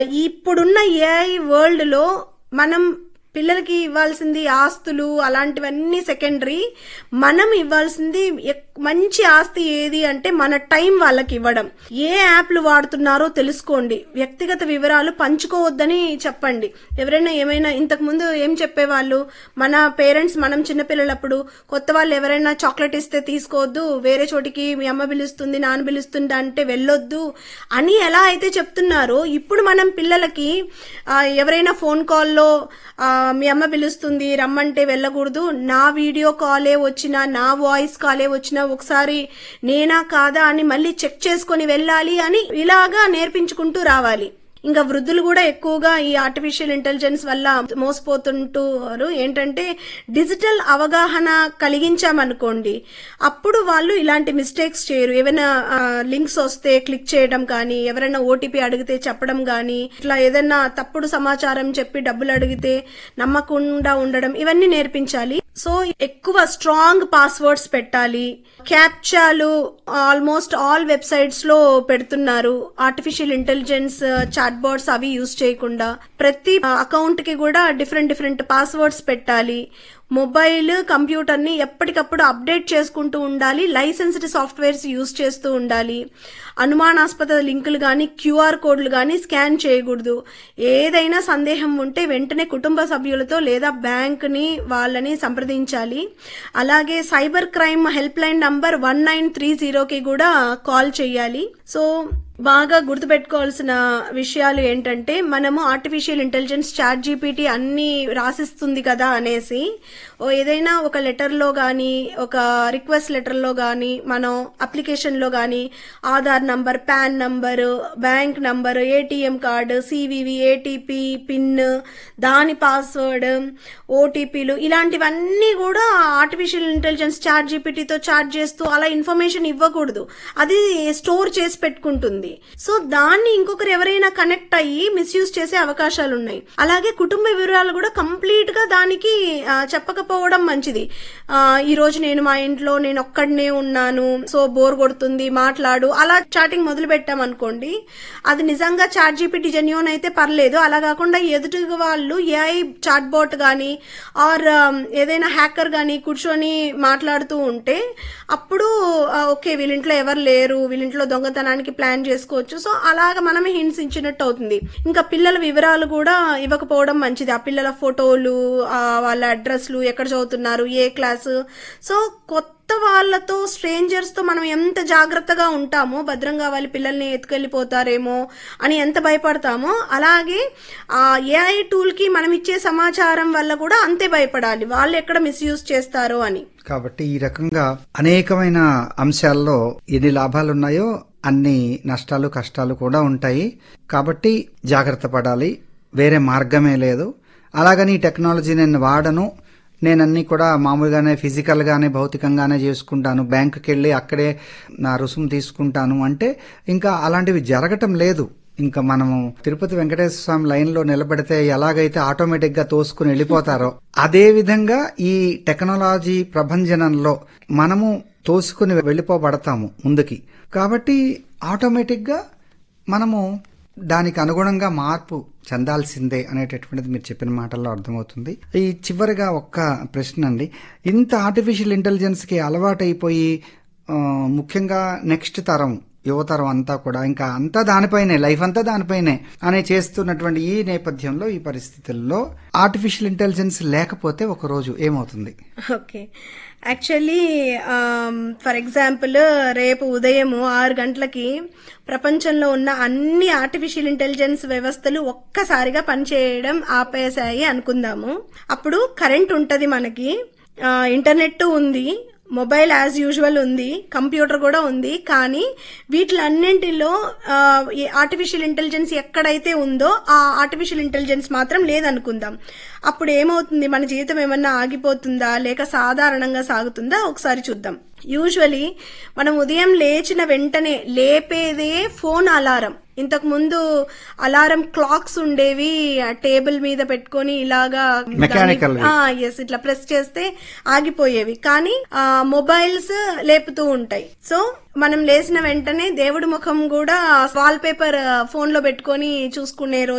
ఇప్పుడున్న AI world లో మనం పిల్లలకి ఇవ్వాల్సింది ఆస్తులు అలాంటివన్నీ సెకండరీ మనం ఇవ్వాల్సింది ఎక్- మంచి ఆస్తి ఏది అంటే మన టైం వాళ్ళకి ఇవ్వడం ఏ యాప్లు వాడుతున్నారో తెలుసుకోండి వ్యక్తిగత వివరాలు పంచుకోవద్దని చెప్పండి ఎవరైనా ఏమైనా ఇంతకు ముందు ఏం చెప్పేవాళ్ళు మన పేరెంట్స్ మనం చిన్నపిల్లలప్పుడు కొత్త వాళ్ళు ఎవరైనా చాక్లెట్ ఇస్తే తీసుకోవద్దు వేరే చోటికి మీ అమ్మ పిలుస్తుంది నాన్న పిలుస్తుంది అంటే వెళ్ళొద్దు అని ఎలా అయితే చెప్తున్నారో ఇప్పుడు మనం పిల్లలకి ఆ, ఎవరైనా ఫోన్ కాల్లో ఆ, మీ అమ్మ పిలుస్తుంది రమ్మంటే వెళ్ళకూడదు నా వీడియో కాలే వచ్చినా నా వాయిస్ కాలే వచ్చినా ఒకసారి నేనా కాదా అని మళ్ళీ చెక్ చేసుకొని వెళ్ళాలి అని ఇలాగా నేర్పించుకుంటూ రావాలి ఇంకా వృద్ధులు కూడా ఎక్కువగా ఈ ఆర్టిఫిషియల్ ఇంటెలిజెన్స్ వల్ల మోసపోతుంటారు ఏంటంటే డిజిటల్ అవగాహన కలిగించామనుకోండి అప్పుడు వాళ్ళు ఇలాంటి మిస్టేక్స్ చేయరు ఏమైనా లింక్స్ వస్తే క్లిక్ చేయడం కానీ ఎవరైనా ఓటీపీ అడిగితే చెప్పడం కానీ ఇట్లా ఏదైనా తప్పుడు సమాచారం చెప్పి డబ్బులు అడిగితే నమ్మకుండా ఉండడం ఇవన్నీ నేర్పించాలి సో ఎక్కువ స్ట్రాంగ్ పాస్వర్డ్స్ పెట్టాలి క్యాప్చాలు ఆల్మోస్ట్ ఆల్ వెబ్సైట్స్ లో పెడుతున్నారు ఆర్టిఫిషియల్ ఇంటెలిజెన్స్ చాట్ బాట్స్ అవి యూజ్ చేయకుండా ప్రతి అకౌంట్ కి కూడా డిఫరెంట్ డిఫరెంట్ పాస్వర్డ్స్ పెట్టాలి మొబైల్ కంప్యూటర్ ని ఎప్పటికప్పుడు అప్డేట్ చేసుకుంటూ ఉండాలి లైసెన్స్డ్ సాఫ్ట్వేర్స్ యూజ్ చేస్తూ ఉండాలి అనుమానాస్పద లింకులు గాని క్యూఆర్ కోడ్లు గాని స్కాన్ చేయకూడదు ఏదైనా సందేహం ఉంటే వెంటనే కుటుంబ సభ్యులతో లేదా బ్యాంక్ ని వాళ్ళని సంప్రదించాలి అలాగే cyber crime help line number one nine three జీరోకి కూడా కాల్ చేయాలి సో బాగా గుర్తుపెట్టుకోవాల్సిన విషయాలు ఏంటంటే మనము ఆర్టిఫిషియల్ ఇంటెలిజెన్స్ చాట్ జీపీటీ అన్ని రాసిస్తుంది కదా అనేసి ఓ ఏదైనా ఒక లెటర్లో కానీ ఒక రిక్వెస్ట్ లెటర్లో కానీ మనం అప్లికేషన్లో కానీ Aadhaar number PAN number bank number ATM card CVV ATP pin దాని పాస్వర్డ్ ఓటీపీలు ఇలాంటివన్నీ కూడా ఆర్టిఫిషియల్ ఇంటెలిజెన్స్ చాట్ జీపీటీతో చాట్ చేస్తూ అలా ఇన్ఫర్మేషన్ ఇవ్వకూడదు అది స్టోర్ చేసి పెట్టుకుంటుంది సో దాన్ని ఇంకొకరు ఎవరైనా కనెక్ట్ అయ్యి మిస్యూజ్ చేసే అవకాశాలు ఉన్నాయి అలాగే కుటుంబ వివరాలు కూడా కంప్లీట్ గా దానికి ఆ, చెప్పకపోవడం మంచిది ఆ, ఈ రోజు నేను మా ఇంట్లో నేను ఒక్కడనే ఉన్నాను సో బోర్ కొడుతుంది మాట్లాడు అలా చాటింగ్ మొదలు పెట్టాం అనుకోండి అది నిజంగా చాట్ జీపీటీ జెన్యూన్ అయితే పర్లేదు అలా కాకుండా ఎదుటి వాళ్ళు ఏఐ చాట్ బోట్ గానీ ఆర్ ఏదైనా హ్యాకర్ గానీ కూర్చొని మాట్లాడుతూ ఉంటే అప్పుడు ఆ, ఓకే వీళ్ళింట్లో ఎవరు లేరు వీళ్ళింట్లో దొంగతనానికి ప్లాన్ చేసుకోవచ్చు సో అలాగ మనమే హింట్స్ ఇచ్చినట్టు అవుతుంది ఇంకా పిల్లల వివరాలు కూడా ఇవ్వకపోవడం మంచిది ఆ పిల్లల ఫోటోలు ఆ, వాళ్ళ అడ్రస్లు ఎక్కడ చదువుతున్నారు ఏ క్లాసు సో కొత్త వాళ్ళతో స్ట్రేంజర్స్ తో మనం ఎంత జాగ్రత్తగా ఉంటామో భద్రంగా వాళ్ళ పిల్లల్ని ఎత్తుకెళ్ళిపోతారేమో అని ఎంత భయపడతామో అలాగే ఆ ఏఐ టూల్ కి మనం ఇచ్చే సమాచారం వల్ల కూడా అంతే భయపడాలి వాళ్ళు ఎక్కడ మిస్యూజ్ చేస్తారో అని కాబట్టి ఈ రకంగా అనేకమైన అంశాల్లో ఎన్ని లాభాలు ఉన్నాయో అన్ని నష్టాలు కష్టాలు కూడా ఉంటాయి కాబట్టి జాగ్రత్త పడాలి వేరే మార్గమే లేదు అలాగని ఈ టెక్నాలజీ నేను వాడను నేనన్నీ కూడా మామూలుగానే ఫిజికల్ గానే భౌతికంగానే చేసుకుంటాను బ్యాంకుకి వెళ్ళి అక్కడే నా రుసుము తీసుకుంటాను అంటే ఇంకా అలాంటివి జరగటం లేదు ఇంకా మనము తిరుపతి వెంకటేశ్వర స్వామి లైన్ లో నిలబడితే ఎలాగైతే ఆటోమేటిక్ గా తోసుకుని వెళ్ళిపోతారో అదే విధంగా ఈ టెక్నాలజీ ప్రభంజనంలో మనము తోసుకుని వెళ్ళిపోబడతాము ముందుకి కాబట్టి ఆటోమేటిక్ గా మనము దానికి అనుగుణంగా మార్పు చెందాల్సిందే అనేటటువంటిది మీరు చెప్పిన మాటల్లో అర్థమవుతుంది ఈ చివరిగా ఒక్క ప్రశ్న అండి ఇంత ఆర్టిఫిషియల్ ఇంటెలిజెన్స్ కి అలవాటైపోయి ఆ, ముఖ్యంగా నెక్స్ట్ తరం యువతరం అంతా కూడా ఇంకా అంతా దానిపైనే లైఫ్ అంతా దానిపైనే అనే చేస్తున్నటువంటి ఈ నేపథ్యంలో ఈ పరిస్థితుల్లో ఆర్టిఫిషియల్ ఇంటెలిజెన్స్ లేకపోతే ఒక రోజు ఏమవుతుంది ఓకే యాక్చువల్లీ ఫర్ ఎగ్జాంపుల్ రేపు ఉదయం ఆరు గంటలకి ప్రపంచంలో ఉన్న అన్ని ఆర్టిఫిషియల్ ఇంటెలిజెన్స్ వ్యవస్థలు ఒక్కసారిగా పనిచేయడం ఆపేశాయి అనుకుందాము అప్పుడు కరెంట్ ఉంటది మనకి ఆ, ఇంటర్నెట్ ఉంది మొబైల్ యాజ్ యూజువల్ ఉంది కంప్యూటర్ కూడా ఉంది కానీ వీటిలన్నింటిలో ఆ, ఈ ఆర్టిఫిషియల్ ఇంటెలిజెన్స్ ఎక్కడైతే ఉందో ఆ ఆర్టిఫిషియల్ ఇంటెలిజెన్స్ మాత్రం లేదనుకుందాం అప్పుడు ఏమవుతుంది మన జీవితం ఏమన్నా ఆగిపోతుందా లేక సాధారణంగా సాగుతుందా ఒకసారి చూద్దాం యూజువలీ మనం ఉదయం లేచిన వెంటనే లేపేదే ఫోన్ అలారం ఇంతకు ముందు అలారం క్లాక్స్ ఉండేవి ఆ టేబుల్ మీద పెట్టుకొని ఇలాగా Mechanical వి. ఎస్ ఇట్లా ప్రెస్ చేస్తే ఆగిపోయేవి కానీ ఆ మొబైల్స్ లేపుతూ ఉంటాయి సో మనం లేచిన వెంటనే దేవుడి ముఖం కూడా వాల్ పేపర్ ఫోన్ లో పెట్టుకొని చూసుకునే రోజు